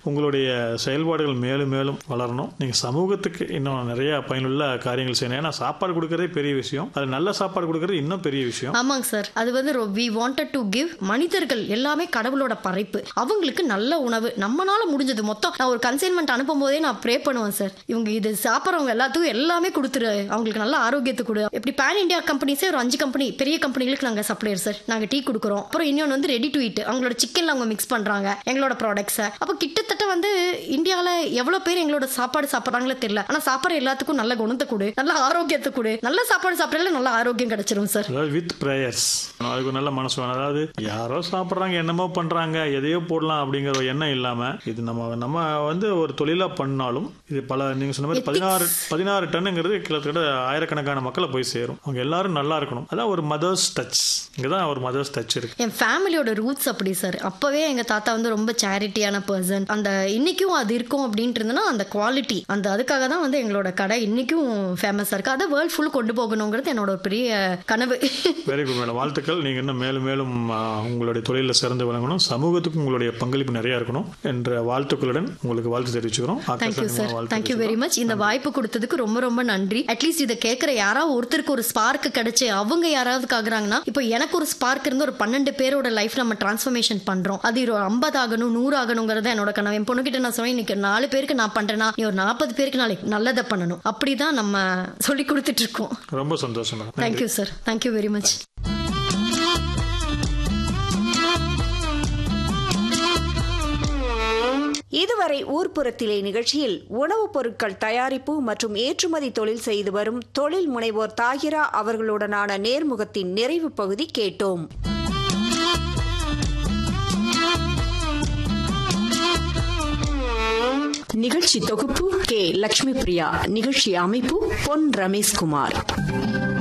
உங்களுடைய செயல்பாடுகள் மேலும் மேலும் வளரணும் நீங்க சமூகத்துக்கு இன்னும் நிறைய பயனுள்ள காரியங்கள் செய்யணும் ஏன்னா சாப்பாடு கொடுக்கறதே பெரிய விஷயம் அது நல்ல சாப்பாடு கொடுக்கறது இன்னும் பெரிய விஷயம் ஆமாங்க சார் அது வந்து வி வாண்டட் டு கிவ் மனிதர்கள் எல்லாமே கடவுளோட படைப்பு அவங்களுக்கு நல்ல உணவு நம்மனால முடிஞ்சது மொத்தம் நான் ஒரு கன்சைன்மெண்ட் அனுப்பும் போதே நான் ப்ரே பண்ணுவேன் சார் இவங்க இது சாப்பிட்றவங்க எல்லாத்துக்கும் எல்லாமே கொடுத்துரு அவங்களுக்கு நல்ல ஆரோக்கியத்தை கொடு இப்படி பேன் இந்தியா கம்பெனிஸே ஒரு அஞ்சு கம்பெனி பெரிய கம்பெனிகளுக்கு நாங்கள் சப்ளையர் சார் நாங்கள் டீ கொடுக்குறோம் அப்புறம் இன்னொன்று வந்து ரெடி டு eat அவங்களோட சிக்கன்ல அவங்க மிக்ஸ் பண்றாங்க எங்களோட ப்ராடக்ட்ஸை அப்போ கிட்டத்தட்ட வந்து இந்தியாவில் எவ்வளோ பேர் எங்களோட சாப்பாடு சாப்பிட்றாங்களோ தெரியல ஆனால் சாப்பாடு எல்லாத்துக்கும் நல்ல குணத்தை கொடு நல்ல ஆரோக்கியத்தை கொடு நல்ல சாப்பாடு சாப்பிட்டாலே நல்ல ஆரோக்கியம் கிடைச்சிரும் சார் அதாவது வித் ப்ரேயர்ஸ் அதுக்கு ஒரு நல்ல மனசு வேணும் அதாவது யாரோ சாப்பிட்றாங்க என்னமோ பண்றாங்க எதையோ போடலாம் அப்படிங்கிற ஒரு எண்ணம் இல்லாம இது நம்ம நம்ம வந்து ஒரு தொழிலா பண்ணாலும் இது பல நீங்க சொன்ன மாதிரி பதினாறு பதினாறு டன்னுங்கிறது கிட்டத்தட்ட ஆயிரக்கணக்கான மக்களை போய் சேரும் அவங்க எல்லாரும் நல்லா இருக்கணும் அதான் ஒரு மதர்ஸ் டச் இங்கதான் ஒரு மதர்ஸ் டச் இருக்கு என் ஃபேமிலியோட ரூட்ஸ் அப்படி சார் அப்பவே எங்க தாத்தா வந்து ரொம்ப சேரிட்டியான பர்சன் அந்த இன்னைக்கும் அது இருக்கும் அப்படின்ட்டு இருந்ததுன்னா அந்த குவாலிட்டி அந்த அதுக்காக தான் வந்து எங்களோட கடை இன்னைக்கும் ஃபேமஸா இருக்கு அதை வேர்ல்ட் ஃபுல் கொண்டு போகணுங்கிறது என்னோட ஒரு பெரிய கனவு வெரி குட் மேடம் வாழ்த்துக்கள் நீங்க இன்னும் மேலும் மேலும் ஆ, உங்களுடைய தொழிலில் சிறந்து விளங்கணும் சமூகத்துக்கு உங்களுடைய பங்களிப்பு நிறைய இருக்கணும் என்ற வாழ்த்துக்களுடன் உங்களுக்கு வாழ்த்து தெரிவிச்சுக்கிறோம் தேங்க்யூ ஆகாஷ் சார் வாழ்த்து தேங்க்யூ வெரி மச் இந்த வாய்ப்பு கொடுத்ததுக்கு ரொம்ப ரொம்ப நன்றி அட்லீஸ்ட் இதை கேட்குற யாராவது ஒருத்தருக்கு ஒரு ஸ்பார்க் கிடைச்சு அவங்க யாராவது ஆகுறாங்கன்னா இப்போ எனக்கு ஒரு ஸ்பார்க் இருந்து ஒரு பன்னெண்டு பேரோட லைஃப் நம்ம டிரான்ஸ்ஃபர்மேஷன் பண்றோம் அது ஒரு ஐம்பது ஆகணும் நூறு ஆகணுங்கிறது என்னோட கனவு என் பொண்ணுகிட்ட நான் சொன்னேன் இன்னைக்கு நாலு பேருக்கு நான் பண்றேன்னா நீ ஒரு நாற்பது பேருக்கு நாளைக்கு நல்லதை பண்ணணும் அப்படிதான் நம்ம சொல்லி கொடுத்துட்டு இருக்கோம் ரொம்ப சந்தோஷம் madam thank you sir thank you very much இதுவரை ஊர்ப்புறத்திலே நிகழ்ச்சியில் உணவுப் பொருட்கள் தயாரிப்பு மற்றும் ஏற்றுமதி தொழில் செய்து வரும் தொழில் முனைவோர் தாகிரா அவர்களுடனான நேர்முகத்தின் நிறைவு பகுதி கேட்டோம் நிகழ்ச்சி தொகுப்பு கே லட்சுமி பிரியா நிகழ்ச்சி அமைப்பு பொன் ரமேஷ்குமார்